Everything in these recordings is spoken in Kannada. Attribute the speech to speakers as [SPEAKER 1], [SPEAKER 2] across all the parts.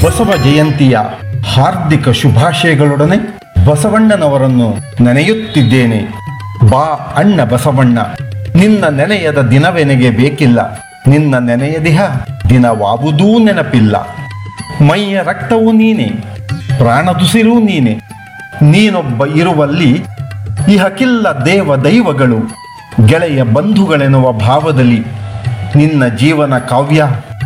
[SPEAKER 1] ಬಸವ ಜಯಂತಿಯ ಹಾರ್ದಿಕ ಶುಭಾಶಯಗಳೊಡನೆ ಬಸವಣ್ಣನವರನ್ನು ನೆನೆಯುತ್ತಿದ್ದೇನೆ ಬಾ ಅಣ್ಣ ಬಸವಣ್ಣ ನಿನ್ನ ನೆನೆಯದ ದಿನವೆನಗೆ ಬೇಕಿಲ್ಲ ನಿನ್ನ ನೆನೆಯದಿಹ ದಿನವಾವುದೂ ನೆನಪಿಲ್ಲ ಮೈಯ ರಕ್ತವೂ ನೀನೆ ಪ್ರಾಣದುಸಿರೂ ನೀನೆ ನೀನೊಬ್ಬ ಇರುವಲ್ಲಿ ಇಹಕ್ಕಿಲ್ಲ ದೇವ ದೈವಗಳು ಗೆಳೆಯ ಬಂಧುಗಳೆನ್ನುವ ಭಾವದಲ್ಲಿ ನಿನ್ನ ಜೀವನ ಕಾವ್ಯ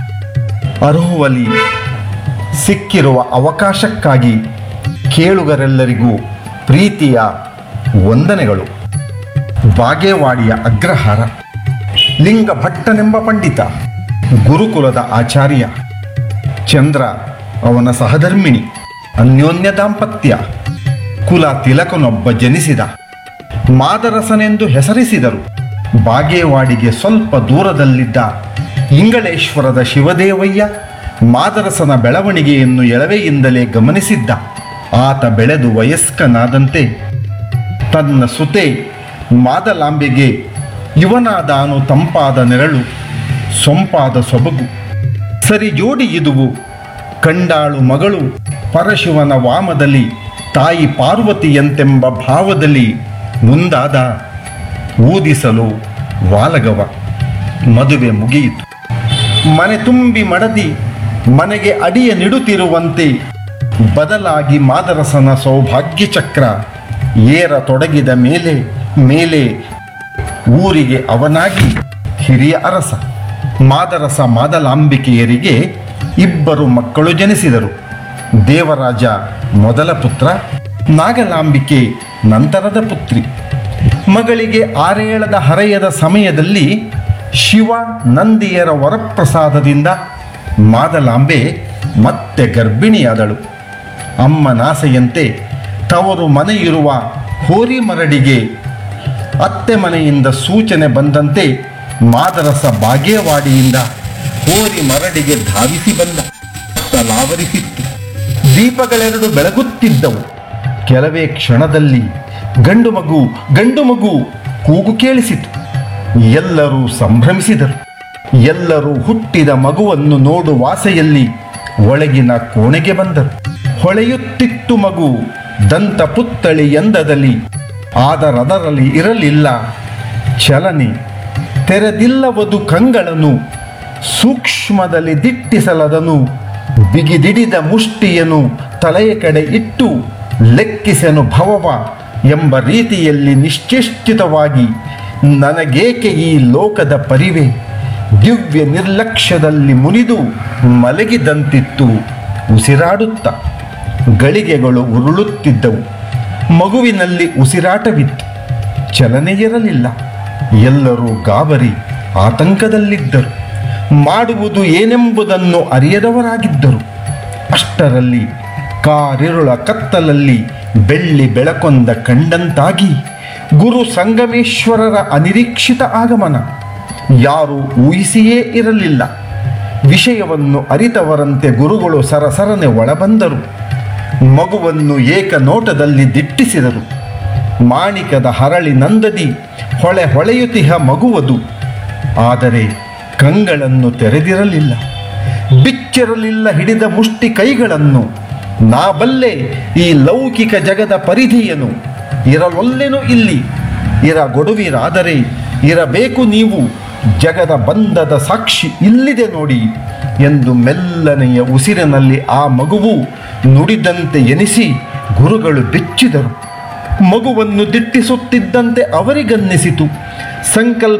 [SPEAKER 1] ಅರುಹುವಲಿ ಸಿಕ್ಕಿರುವ ಅವಕಾಶಕ್ಕಾಗಿ ಕೇಳುಗರೆಲ್ಲರಿಗೂ ಪ್ರೀತಿಯ ವಂದನೆಗಳು ಬಾಗೇವಾಡಿಯ ಅಗ್ರಹಾರ ಲಿಂಗ ಭಟ್ಟನೆಂಬ ಪಂಡಿತ ಗುರುಕುಲದ ಆಚಾರ್ಯ ಚಂದ್ರ ಅವನ ಸಹಧರ್ಮಿಣಿ ಅನ್ಯೋನ್ಯ ದಾಂಪತ್ಯ ಕುಲ ತಿಲಕನೊಬ್ಬ ಜನಿಸಿದ ಮಾದರಸನೆಂದು ಹೆಸರಿಸಿದರು ಬಾಗೇವಾಡಿಗೆ ಸ್ವಲ್ಪ ದೂರದಲ್ಲಿದ್ದ ಇಂಗಳೇಶ್ವರದ ಶಿವದೇವಯ್ಯ ಮಾದರಸನ ಬೆಳವಣಿಗೆಯನ್ನು ಎಳವೆಯಿಂದಲೇ ಗಮನಿಸಿದ್ದ ಆತ ಬೆಳೆದು ವಯಸ್ಕನಾದಂತೆ ತನ್ನ ಸುತೆ ಮಾದಲಾಂಬೆಗೆ ಇವನಾದಾನು ತಂಪಾದ ನೆರಳು ಸೊಂಪಾದ ಸೊಬಗು ಸರಿ ಜೋಡಿ ಇದುವು ಕಂಡಾಳು ಮಗಳು ಪರಶಿವನ ವಾಮದಲ್ಲಿ ತಾಯಿ ಪಾರ್ವತಿಯಂತೆಂಬ ಭಾವದಲ್ಲಿ ಮುಂದಾದ ಊದಿಸಲು ವಾಲಗವ ಮದುವೆ ಮುಗಿಯಿತು ಮನೆ ತುಂಬಿ ಮಡದಿ ಮನೆಗೆ ಅಡಿಯ ನಿಡುತ್ತಿರುವಂತೆ ಬದಲಾಗಿ ಮಾದರಸನ ಸೌಭಾಗ್ಯ ಚಕ್ರ ಏರ ತೊಡಗಿದ ಮೇಲೆ ಮೇಲೆ ಊರಿಗೆ ಅವನಾಗಿ ಹಿರಿಯ ಅರಸ ಮಾದರಸ ಮಾದಲಾಂಬಿಕೆಯರಿಗೆ ಇಬ್ಬರು ಮಕ್ಕಳು ಜನಿಸಿದರು ದೇವರಾಜ ಮೊದಲ ಪುತ್ರ ನಾಗಲಾಂಬಿಕೆ ನಂತರದ ಪುತ್ರಿ ಮಗಳಿಗೆ ಆರೇಳದ ಹರೆಯದ ಸಮಯದಲ್ಲಿ ಶಿವ ನಂದಿಯರ ವರಪ್ರಸಾದದಿಂದ ಮಾದಲಾಂಬೆ ಮತ್ತೆ ಗರ್ಭಿಣಿಯಾದಳು ಅಮ್ಮನಾಸೆಯಂತೆ ತವರು ಮನೆಯಿರುವ ಹೋರಿ ಮರಡಿಗೆ ಅತ್ತೆ ಮನೆಯಿಂದ ಸೂಚನೆ ಬಂದಂತೆ ಮಾದರಸ ಬಾಗೇವಾಡಿಯಿಂದ ಹೋರಿ ಮರಡಿಗೆ ಧಾವಿಸಿ ಬಂದ ತಲಾವರಿಸಿತ್ತು ದೀಪಗಳೆರಡು ಬೆಳಗುತ್ತಿದ್ದವು ಕೆಲವೇ ಕ್ಷಣದಲ್ಲಿ ಗಂಡು ಮಗು ಗಂಡು ಮಗು ಕೂಗು ಕೇಳಿಸಿತು ಎಲ್ಲರೂ ಸಂಭ್ರಮಿಸಿದರು ಎಲ್ಲರೂ ಹುಟ್ಟಿದ ಮಗುವನ್ನು ನೋಡುವಾಸೆಯಲ್ಲಿ ಒಳಗಿನ ಕೋಣೆಗೆ ಬಂದರು ಹೊಳೆಯುತ್ತಿತ್ತು ಮಗು ದಂತ ಪುತ್ತಳಿ ಎಂದದಲ್ಲಿ ಆದರದರಲ್ಲಿ ಇರಲಿಲ್ಲ ಚಲನೆ ತೆರೆದಿಲ್ಲವದು ಕಂಗಳನ್ನು ಸೂಕ್ಷ್ಮದಲ್ಲಿ ದಿಟ್ಟಿಸಲದನು ಬಿಗಿದಿಡಿದ ಮುಷ್ಟಿಯನು ತಲೆಯ ಕಡೆ ಇಟ್ಟು ಲೆಕ್ಕಿಸೆನು ಭವವ ಎಂಬ ರೀತಿಯಲ್ಲಿ ನಿಶ್ಚೇಷ್ಟಿತವಾಗಿ ನನಗೇಕೆ ಈ ಲೋಕದ ಪರಿವೆ ದಿವ್ಯ ನಿರ್ಲಕ್ಷ್ಯದಲ್ಲಿ ಮುನಿದು ಮಲಗಿದಂತಿತ್ತು ಉಸಿರಾಡುತ್ತ ಗಳಿಗೆಗಳು ಉರುಳುತ್ತಿದ್ದವು ಮಗುವಿನಲ್ಲಿ ಉಸಿರಾಟವಿತ್ತು ಚಲನೆ ಇರಲಿಲ್ಲ ಎಲ್ಲರೂ ಗಾಬರಿ ಆತಂಕದಲ್ಲಿದ್ದರು ಮಾಡುವುದು ಏನೆಂಬುದನ್ನು ಅರಿಯದವರಾಗಿದ್ದರು ಅಷ್ಟರಲ್ಲಿ ಕಾರಿರುಳ ಕತ್ತಲಲ್ಲಿ ಬೆಳ್ಳಿ ಬೆಳಕೊಂದ ಕಂಡಂತಾಗಿ ಗುರು ಸಂಗಮೇಶ್ವರರ ಅನಿರೀಕ್ಷಿತ ಆಗಮನ ಯಾರು ಊಹಿಸಿಯೇ ಇರಲಿಲ್ಲ ವಿಷಯವನ್ನು ಅರಿತವರಂತೆ ಗುರುಗಳು ಸರಸರನೆ ಒಳಬಂದರು ಮಗುವನ್ನು ಏಕನೋಟದಲ್ಲಿ ದಿಟ್ಟಿಸಿದರು ಮಾಣಿಕದ ಹರಳಿ ನಂದದಿ ಹೊಳೆ ಹೊಳೆಯುತಿಹ ಮಗುವದು ಆದರೆ ಕಂಗಳನ್ನು ತೆರೆದಿರಲಿಲ್ಲ ಬಿಚ್ಚಿರಲಿಲ್ಲ ಹಿಡಿದ ಮುಷ್ಟಿ ಕೈಗಳನ್ನು ನಾ ಬಲ್ಲೆ ಈ ಲೌಕಿಕ ಜಗದ ಪರಿಧಿಯನು ಇರಲೊಲ್ಲೆನು ಇಲ್ಲಿ ಇರ ಗೊಡುವಿರಾದರೆ ಇರಬೇಕು ನೀವು ಜಗದ ಬಂಧದ ಸಾಕ್ಷಿ ಇಲ್ಲಿದೆ ನೋಡಿ ಎಂದು ಮೆಲ್ಲನೆಯ ಉಸಿರಿನಲ್ಲಿ ಆ ಮಗುವು ನುಡಿದಂತೆ ಎನಿಸಿ ಗುರುಗಳು ಬೆಚ್ಚಿದರು ಮಗುವನ್ನು ದಿಟ್ಟಿಸುತ್ತಿದ್ದಂತೆ ಅವರಿಗನ್ನಿಸಿತು ಸಂಕಲ್ಪ